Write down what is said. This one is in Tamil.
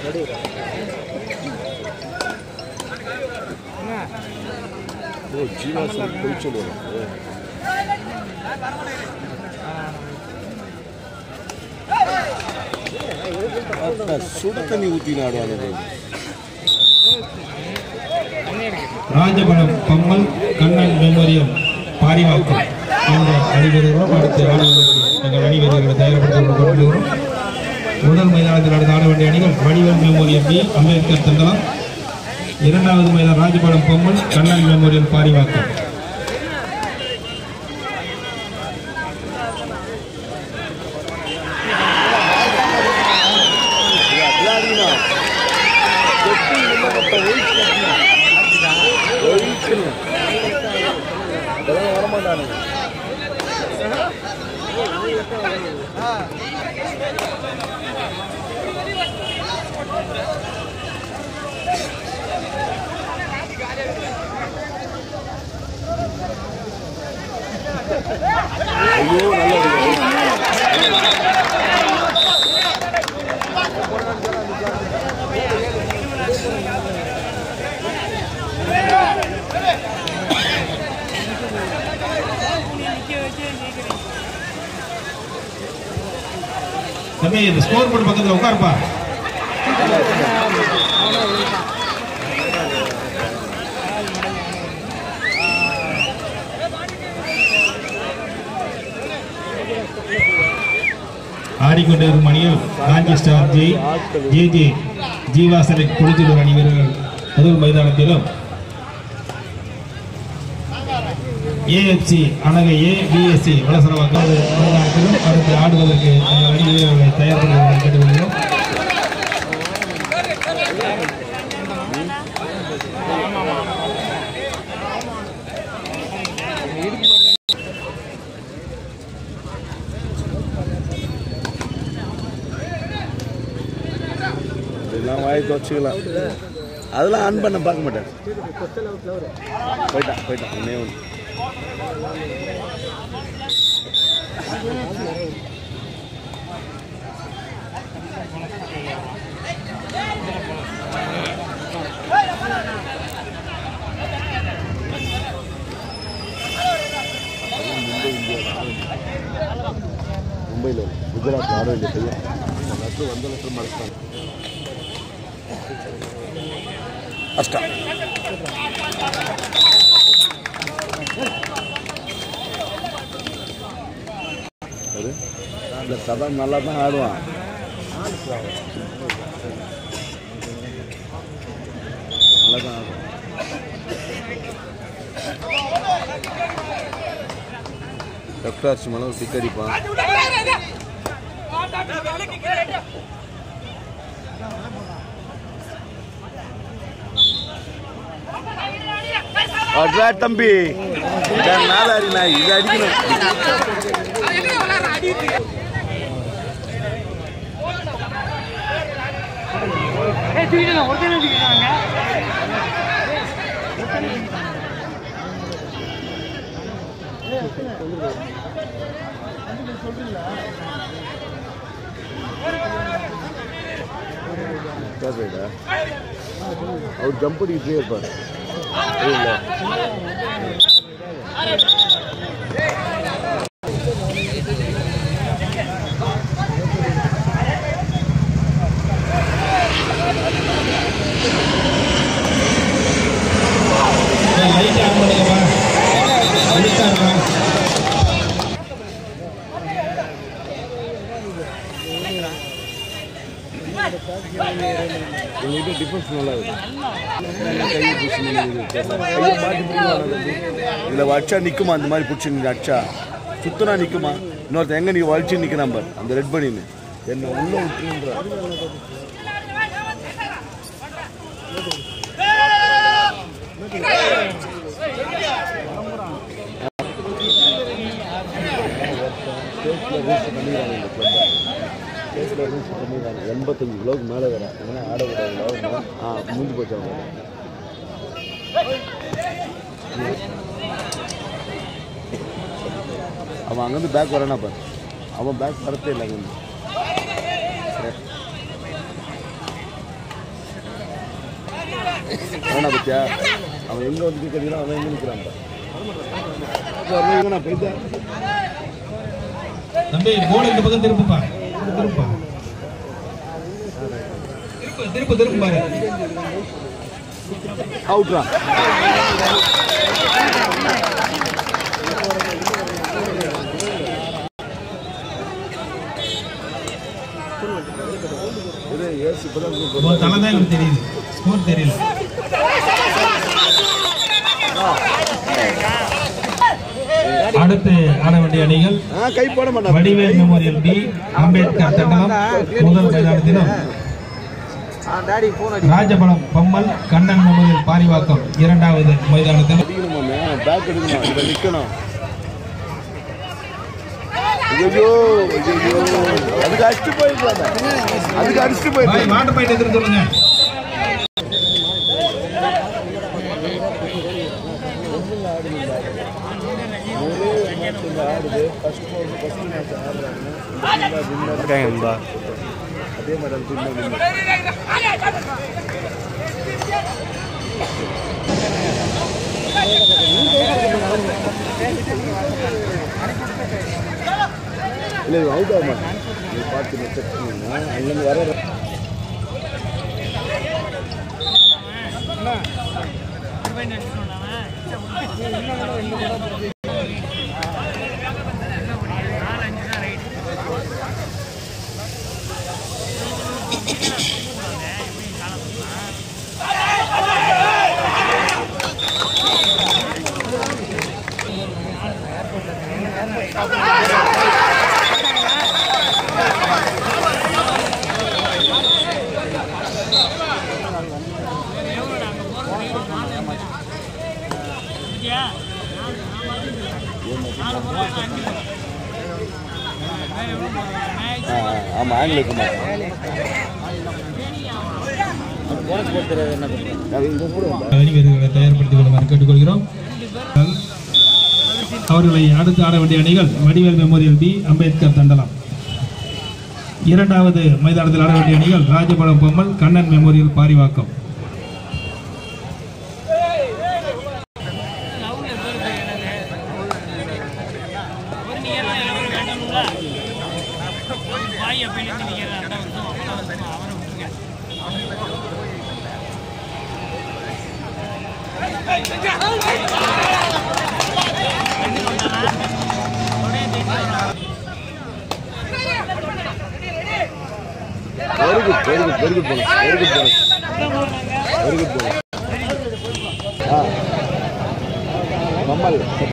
ஓ ஜீவா சார் பொய்ச்சல் வரும் சுட தண்ணி ஊற்றி ஆடுவாங்க ராஜபலம் பம்மல் கண்ணன் மெமோரியல் பாரிவாக்கம் என்ற அணிவீரர்களும் அடுத்து ஆடுவதற்கு எங்கள் அணிவீரர்களை தயார்படுத்திக் கொண்டிருக்கிறோம் முதல் மைதானத்தில் அடுத்து ஆட வேண்டிய அணிகள் வடிவல் மெமோரியல் பி அம்பேத்கர் தண்டலம் இரண்டாவது மைதானம் ராஜபாளையம் பொம்மல் கண்ணன் மெமோரியல் பாரிவாக்கம் வரமாட்டானுங்க ஐயோ நல்ல தம்பி இந்த ஸ்கோர் போர்டு பக்கத்தில் உட்காருப்பா ஆடிக்கொண்டிருக்கும் அணியில் Kanchi star G J J Jeeva select Kulithur அணி வீரர்கள் முதல் மைதானத்திலும் AFC Anagai A BSC Valasaravakkam மைதானத்திலும் அடுத்து ஆடுவதற்கு எங்கள் அணி வீரர்களை தயார் பண்ணுவதை கேட்டுக்கொள்கிறோம் இதெல்லாம் வாய்க்கு வச்சுக்கலாம் அதெல்லாம் ஆன் பண்ண பார்க்க மாட்டேன் போயிட்டான் போயிட்டான் ஒன்னே ஒன்று மும்பை இந்தியா மும்பையில் குஜராத் ஆட வேண்டிய பையன் அந்த லெட்டர் வந்த லெட்டர் மறைச்சிட்டாங்க ಅಷ್ಟ இல்லை சதா நல்லா தான் ஆடுவான் நல்லா தான் ஆடுவான் லெஃப்ட் ஆர்ச்சி மேலே சிக் அடிப்பான் அட்ரா தம்பி இதான் நாதாரி நாய் இது அடிக்கணும் கேட்குறா அவர் ஜம்ப் அடிக்கிட்டே இருப்பார் இல்லை லைட் ஆன் பண்ணுங்கப்பா வெளிக்காரப்பா உங்ககிட்ட டிஃபென்ஸ் நல்லா இருக்கு கையை பிடிச்சி கையை மாட்டி பிடிக்கலாம் இதில் வச்சா நிற்குமா அந்த மாதிரி பிடிச்சி நீ அடிச்சா சுத்தனா நிற்குமா இன்னொருத்தன் எங்கே நீ வலிச்சு நிற்கிறான் பார் அந்த ரெட் பண்ணின்னு என்ன உள்ள விட்டுருன்றா ஸ்டேட்டில் ரூல்ஸ் பண்ணிடுறாங்க இந்த கிளப்பை ஸ்டேட்டில் ரூல்ஸ் பண்ணிடுறாங்க எண்பத்தஞ்சு கிலோவுக்கு மேலே வர ஏன்னா ஆடக்கூடாது ஆ முடிஞ்சு போச்சு அவங்க அவன் அங்கேருந்து பேக் வரானா பாரு அவன் பேக் வரத்தே இல்லை அங்கேருந்து வேணா பத்தியா அவன் எங்க வந்து கேட்கறீங்களோ அவன் எங்க நிற்கிறான் நான் போயிட்டேன் தம்பி போல இந்த பக்கம் திருப்புப்பா திருப்பா திருப்பு திருப்பு திருப்பு பாரு அவுட்ரா இது ஏசு இப்பதான் கூப்பிடுறேன். உன் தலை தான் எனக்கு தெரியுது ஸ்கோர் தெரியல அடுத்து ஆட வேண்டிய அணிகள் ஆ கை போட மாட்டான் வடிவேல் மெமோரியல் பி அம்பேத்கர் தண்டலம் முதல் மைதானத்திலும் ராஜபலம் பம்மல் கண்ணன் மெமோரியல் பாரிவாக்கம் இரண்டாவது மைதானத்திலும் அடிக்கணுமாமே பேக் எடுக்கணும் இதில் நிற்கணும் ஐயோ ஐயோ அதுக்கு அடிச்சுட்டு போயிருக்கலாமே அதுக்கு அடிச்சுட்டு பாய் போயிருக்கலாம் வாட்டர் பாயிண்ட் எடுத்து சொல்லுங்க அதே மாதிரி திரும்ப இல்லை அவுட் ஆக மாட்டேன் நீ பார்த்து செக் பண்ணுங்க அங்கேருந்து வர ஆ ஆமாம் ஆங்கில இருக்க மாட்டேன் அது இங்கே போடுவோம் அணி வீரர்களை தயார்படுத்திக் கொள்ளுமாறு கேட்டுக்கொள்கிறோம் அவர்களை அடுத்து ஆட வேண்டிய அணிகள் வடிவேல் மெமோரியல் பி அம்பேத்கர் தண்டலம் இரண்டாவது மைதானத்தில் ஆட வேண்டிய அணிகள் Rajapalam Pammal Kannan memorial Parivakkam very good very good very good bonus very good bonus very good bonus ஆ கம்மல்